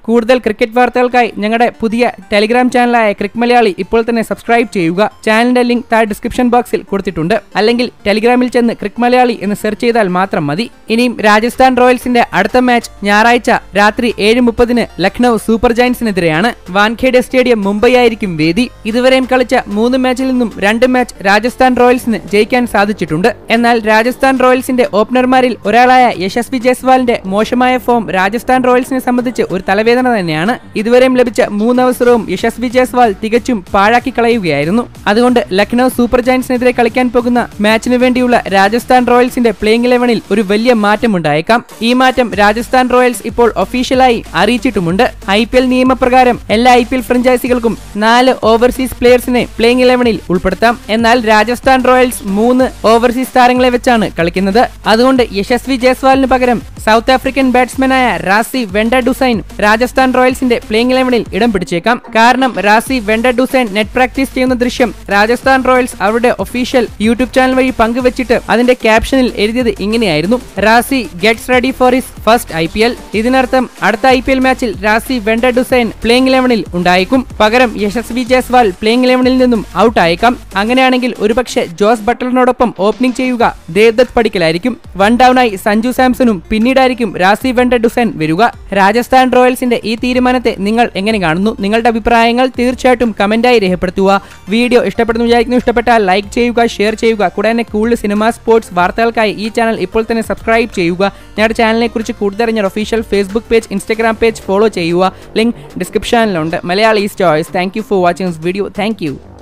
കൂടുതൽ ക്രിക്കറ്റ് വാർത്തകൾക്കായി ഞങ്ങളുടെ പുതിയ ടെലിഗ്രാം ചാനലായ ക്രിക് മലയാളി ഇപ്പോൾ തന്നെ സബ്സ്ക്രൈബ് ചെയ്യുക ചാനലിന്റെ ലിങ്ക് താഴെ ഡിസ്ക്രിപ്ഷൻ ബോക്സിൽ കൊടുത്തിട്ടുണ്ട് അല്ലെങ്കിൽ ടെലിഗ്രാമിൽ ചെന്ന് ക്രിക് മലയാളി എന്ന് സെർച്ച് ചെയ്താൽ മാത്രം മതി ഇനിയും രാജസ്ഥാൻ റോയൽസിന്റെ അടുത്ത മാച്ച് ഞായറാഴ്ച രാത്രി ഏഴ് മുപ്പതിന് ലക്നൗ സൂപ്പർ ജയൻസിനെതിരെയാണ് വാൻഖേഡെ സ്റ്റേഡിയം മുംബൈ ആയിരിക്കും വേദി ഇതുവരെയും കളിച്ച മൂന്ന് മാച്ചിൽ നിന്നും രണ്ട് മാച്ച് രാജസ്ഥാൻ റോയൽസിന് ജയിക്കാൻ സാധിച്ചിട്ടുണ്ട് എന്നാൽ രാജസ്ഥാൻ റോയൽസിന്റെ ഓപ്പണർമാരിൽ ഒരാളായ യശസ്വി ജയ്സ്വാളിന്റെ മോശമായ ഫോം രാജസ്ഥാൻ റോയൽസിനെ സംബന്ധിച്ച് ഒരു തലവേദന തന്നെയാണ് ഇതുവരെയും ലഭിച്ച മൂന്നവസരവും യശസ്വി ജയ്സ്വാൾ തികച്ചും പാഴാക്കി കളയുകയായിരുന്നു അതുകൊണ്ട് ലക്നൗ സൂപ്പർ ജയൻസിനെതിരെ കളിക്കാൻ പോകുന്ന മാച്ചിന് വേണ്ടിയുള്ള രാജസ്ഥാൻ റോയൽസിന്റെ പ്ലേയിങ് ഇലവനിൽ ഒരു വലിയ മാറ്റം ഉണ്ടായേക്കാം ഈ മാറ്റം രാജസ്ഥാൻ റോയൽസ് ഇപ്പോൾ ഒഫീഷ്യലായി അറിയിച്ചിട്ടുമുണ്ട് ഐ പി എൽ നിയമപ്രകാരം എല്ലാ ഐ പി എൽ ഫ്രഞ്ചൈസികൾക്കും നാല് ഓവർസീസ് പ്ലേയേഴ്സിനെ പ്ലേയിങ് ഇലവനിൽ ഉൾപ്പെടുത്താം എന്നാൽ രാജസ്ഥാൻ റോയൽസ് മൂന്ന് ഓവർസീസ് താരങ്ങളെ വെച്ചാണ് കളിക്കുന്നത് അതുകൊണ്ട് യശസ്വി ജയ്സ്വാളിന് പകരം south African ബാറ്റ്സ്മാനായ Razi van der ഡുസൈൻ Rajasthan റോയൽസിന്റെ playing ഇലവനിൽ ഇടം പിടിച്ചേക്കാം കാരണം റാസി വെണ്ട ഡുസൈൻ നെറ്റ് പ്രാക്ടീസ് ചെയ്യുന്ന ദൃശ്യം രാജസ്ഥാൻ റോയൽസ് അവരുടെ ഒഫീഷ്യൽ യൂട്യൂബ് ചാനൽ വഴി പങ്കുവച്ചിട്ട് അതിന്റെ ക്യാപ്ഷനിൽ എഴുതിയത് ഇങ്ങനെയായിരുന്നു Rassie gets ready for his first I P L ഇതിനർത്ഥം അടുത്ത ഐ പി എൽ മാച്ചിൽ റാസി വെണ്ട ഡുസൈൻ പ്ലേയിങ് ഇലവനിൽ ഉണ്ടായേക്കും പകരം യശസ്വി ജയ്സ്വാൾ പ്ലേയിങ് ഇലവനിൽ നിന്നും ഔട്ട് ആയേക്കാം അങ്ങനെയാണെങ്കിൽ ഒരുപക്ഷെ ജോസ് ബട്ട്ലറിനോടൊപ്പം ഓപ്പണിംഗ് ചെയ്യുക ദേവ്ദത്ത് പടിക്കലായിരിക്കും വൺ ഡൗണായി സഞ്ജു സാംസണും പിന്നീടായിരിക്കും റാസി വെണ്ട ഡുസൈൻ വരിക രാജസ്ഥാൻ റോയൽസിന്റെ ഈ തീരുമാനത്തെ നിങ്ങൾ എങ്ങനെ കാണുന്നു നിങ്ങളുടെ അഭിപ്രായങ്ങൾ തീർച്ചയായിട്ടും കമന്റായി രേഖപ്പെടുത്തുക വീഡിയോ ഇഷ്ടപ്പെടുന്നു വിചാരിക്കുന്നു ഇഷ്ടപ്പെട്ടാൽ ലൈക്ക് ചെയ്യുക ഷെയർ ചെയ്യുക കൂടാതെ കൂടുതൽ സിനിമ സ്പോർട്സ് വാർത്തകൾക്കായി ഈ ചാനൽ ഇപ്പോൾ തന്നെ സബ്സ്ക്രൈബ് ചെയ്യുക ഞങ്ങളുടെ ചാനലിനെ കുറിച്ച് കൂടുതൽ അറിഞ്ഞ official Facebook page Instagram page follow ചെയ്യുക ലിങ്ക് ഡിസ്ക്രിപ്ഷനിലുണ്ട് Malayali choice thank you for watching this video thank U